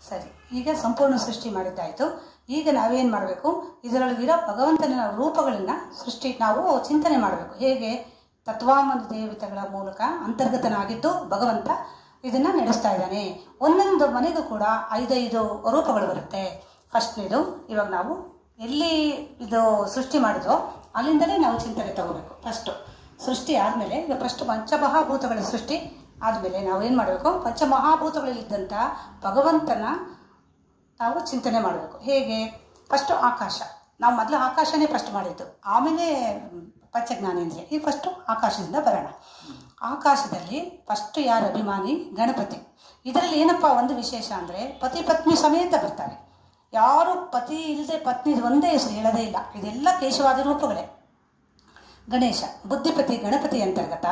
ಸರಿ ಈಗ ಸಂಪೂರ್ಣ ಸೃಷ್ಟಿ ಮಾಡಿದ್ದಾಯಿತು ಈಗ ನಾವೇನು ಮಾಡಬೇಕು ಇದರೊಳಗಿರೋ ಭಗವಂತನ ರೂಪಗಳನ್ನು ಸೃಷ್ಟಿ ನಾವು ಚಿಂತನೆ ಮಾಡಬೇಕು ಹೇಗೆ ತತ್ವಾಮನ ದೇವತೆಗಳ ಮೂಲಕ ಅಂತರ್ಗತನಾಗಿದ್ದು ಭಗವಂತ ಇದನ್ನು ನಡೆಸ್ತಾ ಇದ್ದಾನೆ ಒಂದೊಂದು ಮನೆಗೂ ಕೂಡ ಐದೈದು ರೂಪಗಳು ಬರುತ್ತೆ ಫಸ್ಟ್ನೇದು ಇವಾಗ ನಾವು ಎಲ್ಲಿ ಇದು ಸೃಷ್ಟಿ ಮಾಡಿದ್ವೋ ಅಲ್ಲಿಂದಲೇ ನಾವು ಚಿಂತನೆ ತಗೋಬೇಕು ಫಸ್ಟು ಸೃಷ್ಟಿ ಆದಮೇಲೆ ಈಗ ಫಸ್ಟ್ ಪಂಚಮಹಾಭೂತಗಳ ಸೃಷ್ಟಿ ಆದಮೇಲೆ ನಾವು ಏನು ಮಾಡಬೇಕು ಪಂಚಮಹಾಭೂತಗಳಲ್ಲಿದ್ದಂಥ ಭಗವಂತನ ನಾವು ಚಿಂತನೆ ಮಾಡಬೇಕು ಹೇಗೆ ಫಸ್ಟು ಆಕಾಶ ನಾವು ಮೊದಲು ಆಕಾಶನೇ ಫಸ್ಟ್ ಮಾಡಿದ್ದು ಆಮೇಲೆ ಪಂಚಜ್ಞಾನೇಂದ್ರಿಯ ಈಗ ಫಸ್ಟು ಆಕಾಶದಿಂದ ಬರೋಣ ಆಕಾಶದಲ್ಲಿ ಫಸ್ಟ್ ಯಾರು ಅಭಿಮಾನಿ ಗಣಪತಿ ಇದರಲ್ಲಿ ಏನಪ್ಪ ಒಂದು ವಿಶೇಷ ಅಂದರೆ ಪತಿ ಪತ್ನಿ ಸಮೇತ ಬರ್ತಾರೆ ಯಾರು ಪತಿ ಇಲ್ಲದೆ ಪತ್ನಿ ಒಂದೇ ಹೆಸರು ಹೇಳೋದೇ ಇಲ್ಲ ಇದೆಲ್ಲ ಕೇಶವಾದ ರೂಪಗಳೇ ಗಣೇಶ ಬುದ್ಧಿಪತಿ ಗಣಪತಿ ಅಂತರ್ಗತ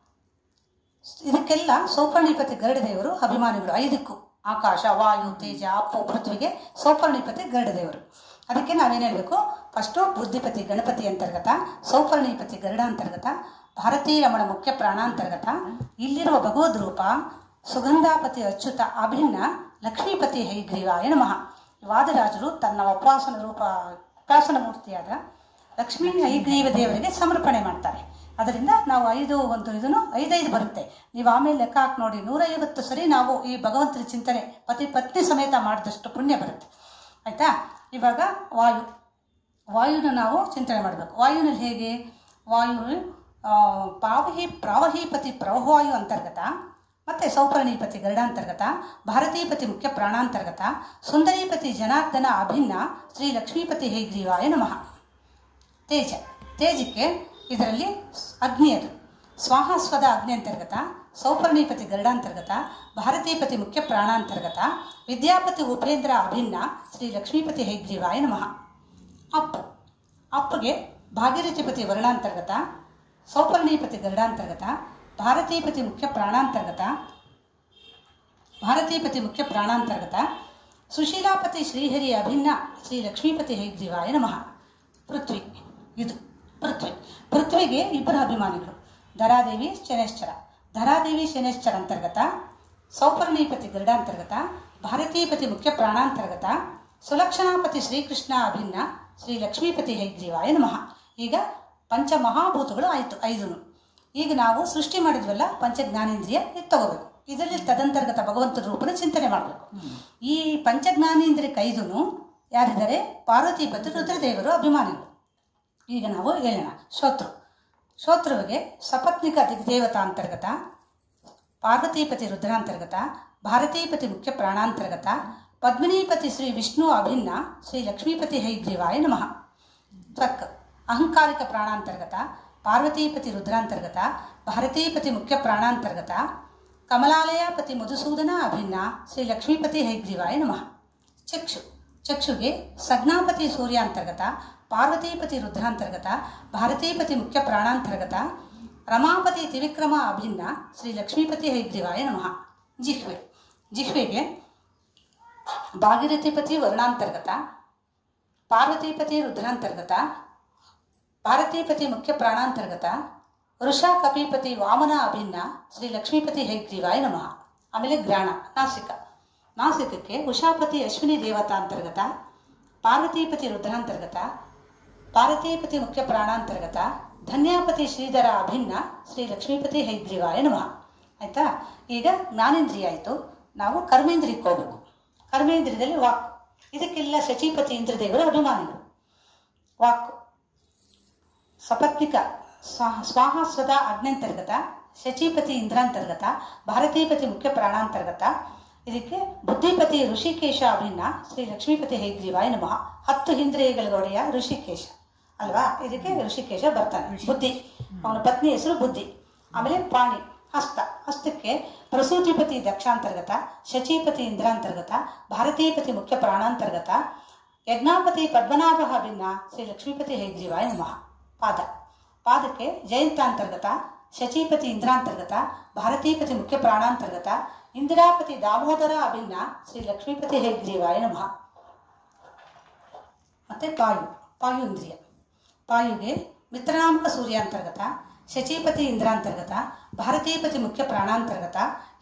ಇದಕ್ಕೆಲ್ಲ ಸೌಪರ್ಣಿಪತಿ ಗರುಡದೇವರು ಅಭಿಮಾನಿಗಳು ಐದಕ್ಕೂ ಆಕಾಶ ವಾಯು ತೇಜ ಅಪ್ಪು ಪೃಥ್ವಿಗೆ ಸೌಪರ್ಣಿಪತಿ ಗರುಡದೇವರು ಅದಕ್ಕೆ ನಾವೇನು ಹೇಳಬೇಕು ಫಸ್ಟು ಬುದ್ಧಿಪತಿ ಗಣಪತಿ ಅಂತರ್ಗತ ಸೌಪರ್ಣಿಪತಿ ಗರುಡ ಅಂತರ್ಗತ ಭಾರತೀ ರಮಣ ಮುಖ್ಯ ಪ್ರಾಣಾಂತರ್ಗತ ಇಲ್ಲಿರುವ ಭಗವದ್ ರೂಪ ಸುಗಂಧಾಪತಿ ಅಚ್ಯುತ ಅಭಿನ್ನ ಲಕ್ಷ್ಮೀಪತಿ ಹೈಗ್ರೀವಾಯ ನಮಃ ವಾದರಾಜರು ತನ್ನ ಉಪಾಸನ ರೂಪ ಉಪಾಸನ ಮೂರ್ತಿಯಾದ ಲಕ್ಷ್ಮೀ ಐಗ್ರೀವ ದೇವರಿಗೆ ಸಮರ್ಪಣೆ ಮಾಡ್ತಾರೆ ಅದರಿಂದ ನಾವು ಐದು ಒಂದು ಇದನ್ನು ಐದೈದು ಬರುತ್ತೆ ನೀವು ಆಮೇಲೆ ಲೆಕ್ಕ ಹಾಕಿ ನೋಡಿ ನೂರೈವತ್ತು ಸರಿ ನಾವು ಈ ಭಗವಂತನ ಚಿಂತನೆ ಪತಿ ಪತ್ನಿ ಸಮೇತ ಮಾಡಿದಷ್ಟು ಪುಣ್ಯ ಬರುತ್ತೆ ಆಯಿತಾ ಇವಾಗ ವಾಯು ವಾಯುನ ನಾವು ಚಿಂತನೆ ಮಾಡಬೇಕು ವಾಯುನಲ್ಲಿ ಹೇಗೆ ವಾಯು ಆ, ಪಾವಹಿ ಪ್ರಾವಹಿಪತಿ ಪ್ರವಹವಾಯು ಅಂತರ್ಗತ ಮತ್ತು ಸೌಪರ್ಣೀಪತಿ ಗರುಡಾಂತರ್ಗತ ಭಾರತೀಪತಿ ಮುಖ್ಯ ಪ್ರಾಣಾಂತರ್ಗತ ಸುಂದರೀಪತಿ ಜನಾರ್ದನ ಅಭಿನ್ನ ಶ್ರೀ ಲಕ್ಷ್ಮೀಪತಿ ಹೈಗ್ರೀವಾಯ ನಮಃ ತೇಜ ತೇಜಕ್ಕೆ ಇದರಲ್ಲಿ ಅಗ್ನಿ ಅದು ಸ್ವಾಹಾಸ್ವದ ಅಗ್ನಿ ಅಂತರ್ಗತ ಸೌಪರ್ಣೀಪತಿ ಗರುಡಾಂತರ್ಗತ ಭಾರತೀಪತಿ ಮುಖ್ಯ ಪ್ರಾಣಾಂತರ್ಗತ ವಿದ್ಯಾಪತಿ ಉಪೇಂದ್ರ ಅಭಿನ್ನ ಶ್ರೀ ಲಕ್ಷ್ಮೀಪತಿ ಹೈಗ್ರೀವಾಯ ನಮಃ ಅಪ್ಪು ಅಪ್ಪಗೆ ಭಾಗೀರಥಿಪತಿ ವರ್ಣಾಂತರ್ಗತ ಸೌಪರ್ಣೀಪತಿ ಗರುಡಾಂತರ್ಗತ ಭಾರತೀಪತಿ ಮುಖ್ಯ ಪ್ರಾಣಾಂತರ್ಗತ ಭಾರತೀಪತಿ ಮುಖ್ಯ ಪ್ರಾಣಾಂತರ್ಗತ ಸುಶೀಲಾಪತಿ ಶ್ರೀಹರಿ ಅಭಿನ್ನ ಶ್ರೀ ಲಕ್ಷ್ಮೀಪತಿ ಹೈಗ್ರೀವಾಯ ನಮಃ ಪೃಥ್ವಿ ಇದು ಪೃಥ್ವಿ ಪೃಥ್ವಿಗೆ ಇಬ್ಬರು ಅಭಿಮಾನಿಗಳು ಧರಾದೇವಿ ಶನೇಶ್ಚರ ಧರಾದೇವಿ ಶನೇಶ್ಚರ ಅಂತರ್ಗತ ಸೌಪರ್ಣೀಪತಿ ಗರುಡಾಂತರ್ಗತ ಭಾರತೀಪತಿ ಮುಖ್ಯ ಪ್ರಾಣಾಂತರ್ಗತ ಸುಲಕ್ಷಣಾಪತಿ ಶ್ರೀಕೃಷ್ಣ ಅಭಿನ್ನ ಶ್ರೀ ಲಕ್ಷ್ಮೀಪತಿ ಹೈಗ್ರೀವಾಯ ನಮಃ ಈಗ ಪಂಚಮಹಾಭೂತಗಳು ಆಯಿತು ಐದನು ಈಗ ನಾವು ಸೃಷ್ಟಿ ಮಾಡಿದ್ವಲ್ಲ ಪಂಚಜ್ಞಾನೇಂದ್ರಿಯ ಇದು ತಗೋಬೇಕು ಇದರಲ್ಲಿ ತದಂತರ್ಗತ ಭಗವಂತನ ರೂಪನ ಚಿಂತನೆ ಮಾಡಬೇಕು ಈ ಪಂಚಜ್ಞಾನೇಂದ್ರಿಯಕ್ಕೆ ಐದನು ಯಾರಿದ್ದಾರೆ ಪಾರ್ವತಿಪತಿ ರುದ್ರದೇವರು ಅಭಿಮಾನಿಗಳು ಈಗ ನಾವು ಹೇಳೋಣ ಶ್ರೋತೃ ಶ್ರೋತೃವಿಗೆ ಸಪತ್ನಿಕ ದಿಗ್ದೇವತಾ ಅಂತರ್ಗತ ಪಾರ್ವತೀಪತಿ ರುದ್ರಾಂತರ್ಗತ ಭಾರತೀಪತಿ ಮುಖ್ಯ ಪ್ರಾಣಾಂತರ್ಗತ ಪದ್ಮಿನೀಪತಿ ಶ್ರೀ ವಿಷ್ಣು ಅಭಿನ್ನ ಶ್ರೀ ಲಕ್ಷ್ಮೀಪತಿ ಹೈಗ್ರೀವಾಯ ನಮಃ ತ್ವಕ್ ಅಹಂಕಾರಿಕ ಪ್ರಾಣಾಂತರ್ಗತ ಪಾರ್ವತೀಪತಿ ರುದ್ರಾಂತರ್ಗತ ಭಾರತೀಪತಿ ಮುಖ್ಯ ಪ್ರಾಣಾಂತರ್ಗತ ಕಮಲಾಲಯಪತಿ ಮಧುಸೂದನ ಅಭಿನ್ನ ಶ್ರೀ ಲಕ್ಷ್ಮೀಪತಿ ಹೈಗ್ರೀವಾಯ ನಮಃ ಚಕ್ಷು ಚಕ್ಷುಗೆ ಸಜ್ಞಾಪತಿ ಸೂರ್ಯಾಂತರ್ಗತ ಪಾರ್ವತೀಪತಿ ರುದ್ರಾಂತರ್ಗತ ಭಾರತೀಪತಿ ಮುಖ್ಯ ಪ್ರಾಣಾಂತರ್ಗತ ರಮಾಪತಿ ತ್ರಿವಿಕ್ರಮ ಅಭಿನ್ನ ಶ್ರೀ ಲಕ್ಷ್ಮೀಪತಿ ಹೈಗ್ರೀವಾಯ ನಮಃ ಜಿಹ್ವೆ ಜಿಹ್ವೆಗೆ ಭಾಗೀರಥಿಪತಿ ವರ್ಣಾಂತರ್ಗತ ಪಾರ್ವತೀಪತಿ ರುದ್ರಾಂತರ್ಗತ ಭಾರತೀಪತಿ ಮುಖ್ಯ ಪ್ರಾಣಾಂತರ್ಗತ ವೃಷಾ ಕಪಿಪತಿ ವಾಮನ ಅಭಿನ್ನ ಶ್ರೀ ಲಕ್ಷ್ಮೀಪತಿ ಹೈಗ್ರೀವಾಯ ನಮಃ ಆಮೇಲೆ ಗ್ರಾಣ ನಾಸಿಕ ನಾಸಿಕಕ್ಕೆ ಉಷಾಪತಿ ಅಶ್ವಿನಿ ದೇವತಾ ಅಂತರ್ಗತ ಪಾರ್ವತೀಪತಿ ರುದ್ರಾಂತರ್ಗತ ಪಾರ್ವತೀಪತಿ ಮುಖ್ಯ ಪ್ರಾಣಾಂತರ್ಗತ ಧನ್ಯಾಪತಿ ಶ್ರೀಧರ ಅಭಿನ್ನ ಶ್ರೀ ಲಕ್ಷ್ಮೀಪತಿ ಹೈಗ್ರೀವಾಯ ನಮಃ ಆಯಿತಾ ಈಗ ಜ್ಞಾನೇಂದ್ರಿಯ ಆಯಿತು ನಾವು ಕರ್ಮೇಂದ್ರಿಯಕ್ಕೆ ಹೋಗಬೇಕು ಕರ್ಮೇಂದ್ರಿಯದಲ್ಲಿ ವಾಕ್ ಇದಕ್ಕೆಲ್ಲ ಶಚೀಪತಿ ಇಂದ್ರದೇವರು ಅಭಿಮಾನಿಗಳು ವಾಕ್ ಸಪತ್ನಿಕ ಸ್ವಾಹ ಸ್ವಾಹಾಸ್ವದ ಅಗ್ನಂತರ್ಗತ ಶಚೀಪತಿ ಇಂದ್ರಾಂತರ್ಗತ ಭಾರತೀಪತಿ ಮುಖ್ಯ ಪ್ರಾಣಾಂತರ್ಗತ ಇದಕ್ಕೆ ಬುದ್ಧಿಪತಿ ಋಷಿಕೇಶ ಅಭಿನ್ನ ಶ್ರೀ ಲಕ್ಷ್ಮೀಪತಿ ಹೈಗ್ರೀವಾಯ ನಮಃ ಹತ್ತು ಇಂದ್ರಿಯಗಳೊಡೆಯ ಋಷಿಕೇಶ ಅಲ್ವಾ ಇದಕ್ಕೆ ಋಷಿಕೇಶ ಬರ್ತಾನೆ ಬುದ್ಧಿ ಅವನ ಪತ್ನಿ ಹೆಸರು ಬುದ್ಧಿ ಆಮೇಲೆ ಪಾಣಿ ಹಸ್ತ ಹಸ್ತಕ್ಕೆ ಪ್ರಸೂತಿಪತಿ ದಕ್ಷಾಂತರ್ಗತ ಶಚೀಪತಿ ಇಂದ್ರಾಂತರ್ಗತ ಭಾರತೀಪತಿ ಮುಖ್ಯ ಪ್ರಾಣಾಂತರ್ಗತ ಯಜ್ಞಾಪತಿ ಪದ್ಮನಾಭ ಅಭಿನ್ನ ಶ್ರೀ ಲಕ್ಷ್ಮೀಪತಿ ಹೈಗ್ರೀವಾಯ ನಮಃ ಪಾದ ಪಾದಕ್ಕೆ ಜಯಂತಾಂತರ್ಗತ ಶಚೀಪತಿ ಇಂದ್ರಾಂತರ್ಗತ ಭಾರತೀಪತಿ ಮುಖ್ಯ ಪ್ರಾಣಾಂತರ್ಗತ ಇಂದಿರಾಪತಿ ದಾಮೋದರ ಅಭಿನ್ನ ಶ್ರೀ ಲಕ್ಷ್ಮೀಪತಿ ಹೈಗ್ರೀವಾಯ ನಮಃ ಮತ್ತು ಪಾಯು ಪಾಯು ಇಂದ್ರಿಯ ಪಾಯುಗೆ ಮಿತ್ರನಾಮಕ ಸೂರ್ಯಾಂತರ್ಗತ ಶಚೀಪತಿ ಇಂದ್ರಾಂತರ್ಗತ ಭಾರತೀಪತಿ ಮುಖ್ಯ ಪ್ರಾಣಾಂತರ್ಗತ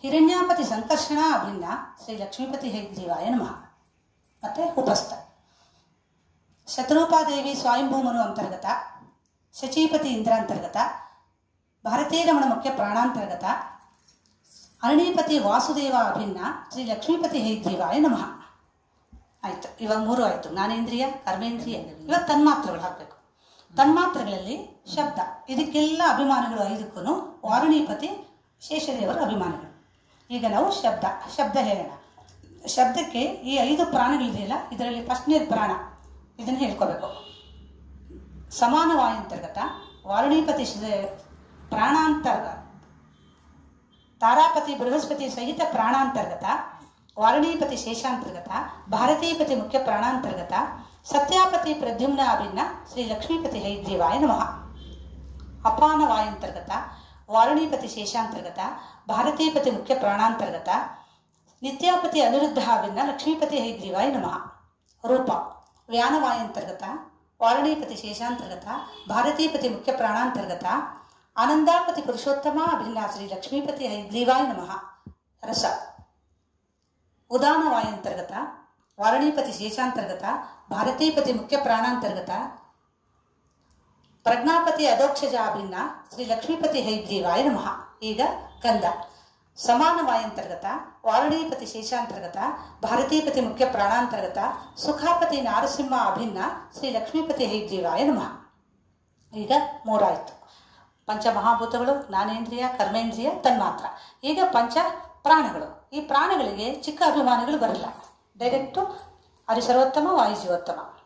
ಹಿರಣ್ಯಾಪತಿ ಸಂಕರ್ಷಣ ಅಭಿನ್ನ ಶ್ರೀ ಲಕ್ಷ್ಮೀಪತಿ ಹೈಗ್ರೀವಾಯ ನಮಃ ಮತ್ತು ಉಪಸ್ಥ ಶತರೂಪಾದೇವಿ ಸ್ವಯಂಭೂಮನು ಅಂತರ್ಗತ ಶಚೀಪತಿ ಇಂದ್ರಾಂತರ್ಗತ ಭಾರತೀ ರಮಣ ಮುಖ್ಯ ಪ್ರಾಣಾಂತರ್ಗತ ಅರಣ್ಯಪತಿ ವಾಸುದೇವ ಅಭಿನ್ನ ಶ್ರೀ ಲಕ್ಷ್ಮೀಪತಿ ಹೈಗ್ರೀವಾಯ ನಮಃ ಆಯಿತು ಇವಾಗ ಮೂರು ಆಯಿತು ಜ್ಞಾನೇಂದ್ರಿಯ ಕರ್ಮೇಂದ್ರಿಯ ಇವಾಗ ತನ್ಮಾತ್ರಗಳು ಹಾಕಬೇಕು ತನ್ಮಾತ್ರಗಳಲ್ಲಿ ಶಬ್ದ ಇದಕ್ಕೆಲ್ಲ ಅಭಿಮಾನಿಗಳು ಐದಕ್ಕೂ ವಾರುಣೀಪತಿ ಶೇಷದೇವರ ಅಭಿಮಾನಿಗಳು ಈಗ ನಾವು ಶಬ್ದ ಶಬ್ದ ಹೇಳೋಣ ಶಬ್ದಕ್ಕೆ ಈ ಐದು ಪ್ರಾಣಗಳಿದೆಯಲ್ಲ ಇದರಲ್ಲಿ ಫಸ್ಟ್ನೇದು ಪ್ರಾಣ ಇದನ್ನು ಹೇಳ್ಕೋಬೇಕು ಸಮಾನ ವಾಯುಂತರ್ಗತ ವಾರುಣೀಪತಿ ಶ- ಪ್ರಾಣಾಂತರ್ಗ ತಾರಾಪತಿ ಬೃಹಸ್ಪತಿ ಸಹಿತ ಪ್ರಾಣಾಂತರ್ಗತ ವಾರಣೀಪತಿ ಶೇಷಾಂತರ್ಗತ ಭಾರತೀಪತಿ ಮುಖ್ಯ ಪ್ರಾಣಾಂತರ್ಗತ ಸತ್ಯಾಪತಿ ಪ್ರದ್ಯುಮ್ನ ಅಭಿನ್ನ ಶ್ರೀ ಲಕ್ಷ್ಮೀಪತಿ ಹೈಗ್ರೀವಾಯ ನಮಃ ಅಪಾನ ವಾಯುಂತರ್ಗತ ವಾರಣೀಪತಿ ಶೇಷಾಂತರ್ಗತ ಭಾರತೀಪತಿ ಮುಖ್ಯ ಪ್ರಾಣಾಂತರ್ಗತ ನಿತ್ಯಾಪತಿ ಅನಿರುದ್ಧ ಅಭಿನ್ನ ಲಕ್ಷ್ಮೀಪತಿ ಹೈಗ್ರೀವಾಯ ನಮಃ ರೂಪ ವ್ಯಾನವಾಯಂತರ್ಗತ ವಾರಣೀಪತಿ ಶೇಷಾಂತರ್ಗತ ಭಾರತೀಪತಿ ಮುಖ್ಯ ಪ್ರಾಣಾಂತರ್ಗತ ಆನಂದಾಪತಿ ಪುರುಷೋತ್ತಮ ಅಭಿನ್ನ ಶ್ರೀ ಲಕ್ಷ್ಮೀಪತಿ ಹೈಗ್ರೀವಾಯ ನಮಃ ರಸ ಉದಾನವಾಯಂತರ್ಗತ ವಾರಣೀಪತಿ ಶೇಷಾಂತರ್ಗತ ಭಾರತೀಪತಿ ಮುಖ್ಯ ಪ್ರಾಣಾಂತರ್ಗತ ಪ್ರಜ್ಞಾಪತಿ ಅಧೋಕ್ಷಜ ಅಭಿನ್ನ ಶ್ರೀ ಲಕ್ಷ್ಮೀಪತಿ ಹೈಗ್ರೀವಾಯ ನಮಃ ಈಗ ಗಂಧ ಸಮಾನವಾಯಂತರ್ಗತ ವಾರಣೀಪತಿ ಶೇಷಾಂತರ್ಗತ ಭಾರತೀಪತಿ ಮುಖ್ಯ ಪ್ರಾಣಾಂತರ್ಗತ ಸುಖಾಪತಿ ನಾರಸಿಂಹ ಅಭಿನ್ನ ಶ್ರೀ ಲಕ್ಷ್ಮೀಪತಿ ಹೈಗ್ರೀವಾಯ ನಮಃ ಈಗ ಮೂರಾಯಿತು ಪಂಚಮಹಾಭೂತಗಳು ಜ್ಞಾನೇಂದ್ರಿಯ ಕರ್ಮೇಂದ್ರಿಯ ತನ್ಮಾತ್ರ ಈಗ ಪಂಚ ಪ್ರಾಣಗಳು ಈ ಪ್ರಾಣಗಳಿಗೆ ಚಿಕ್ಕ ಅಭಿಮಾನಿಗಳು ಬರಲ್ಲ ಡೈರೆಕ್ಟು ಹರಿಸರ್ವೋತ್ತಮ ವಾಯುಜೀವೋತ್ತಮ